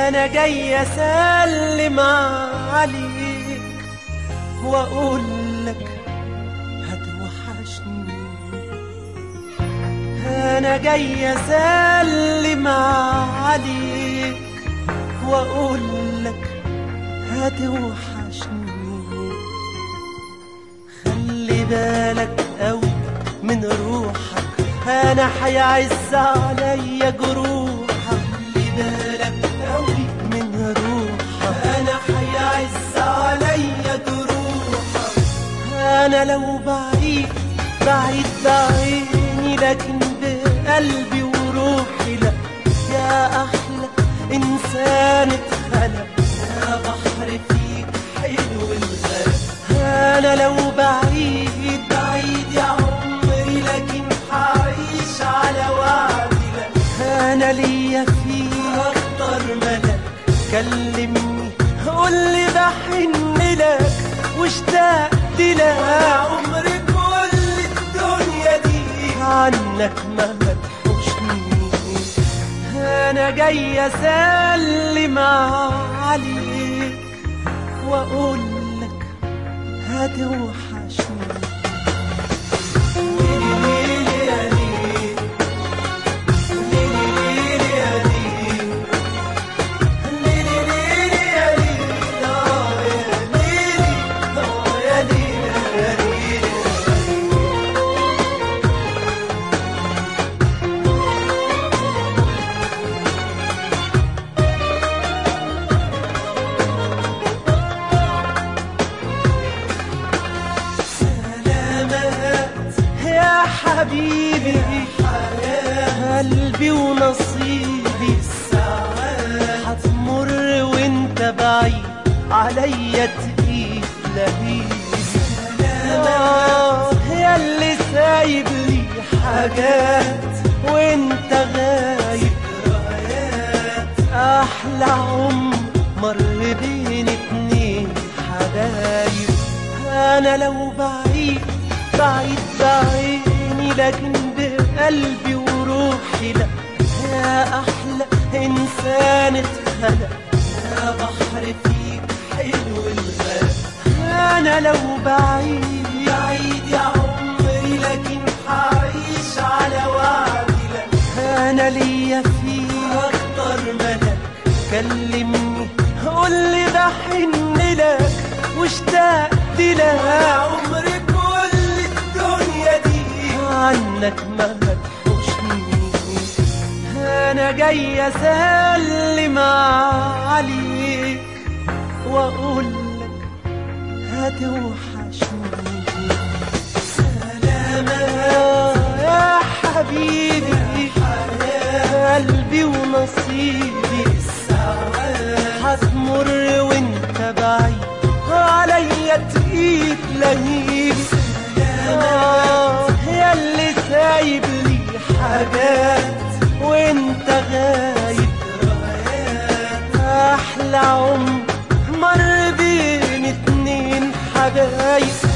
انا جاي اسلم عليك واقول لك هتوحشني انا جاي اسلم عليك واقول لك هتوحشني خلي بالك قوي من روحك انا حيعز عليا جروحك خلي بالك قوي من روحك انا حيعز عليا جروحك انا لو بعيد بعيد بعيني لكن بقلبي وروحي لا يا احلى انسان اتخلق يا بحر فيك حلو الغرق انا لو بعيد بعيد يا عمري لكن حعيش على وعدي لك انا ليا فيك اكتر ملك كلمني قول لي بحن لك واشتقت لك عمري كل الدنيا دي عنك ما هتحوشني انا جاي اسلم عليك واقول لك هتوحشني ليلي ليلي يا ليلي ليلي ليلي يا ليلي ليلي ليلي يا ليلي آه يا ليلي آه يا ليلي يا ليلي سلامات يا حبيبي قلبي ونصيبي الساعات هتمر وانت بعيد عليا تقيل لهيبي سلامات يا اللي سايب لي حاجات وانت غايب ذكريات احلى عمر مر بين اتنين حبايب انا لو بعيد بعيد بعيني لكن بقلبي وروحي لا يا احلى انسان اتخلق يا بحر فيك حلو الغرق انا لو بعيد بعيد يا عمري لكن حعيش على وعدي لك انا ليا فيك اكتر ملك كلمني قول لي بحن لك واشتقت لك عمري كل الدنيا دي عنك ما هتحوشني انا جاي اسلم عليك واقول لك هتوحشني سلامة يا حبيبي قلبي ونصيبي الساعات هتمر وانت بعيد عليا تقيل لهيبي آه يا اللي سايب لي حاجات وانت غايب احلى عمر مر بين اتنين حبايب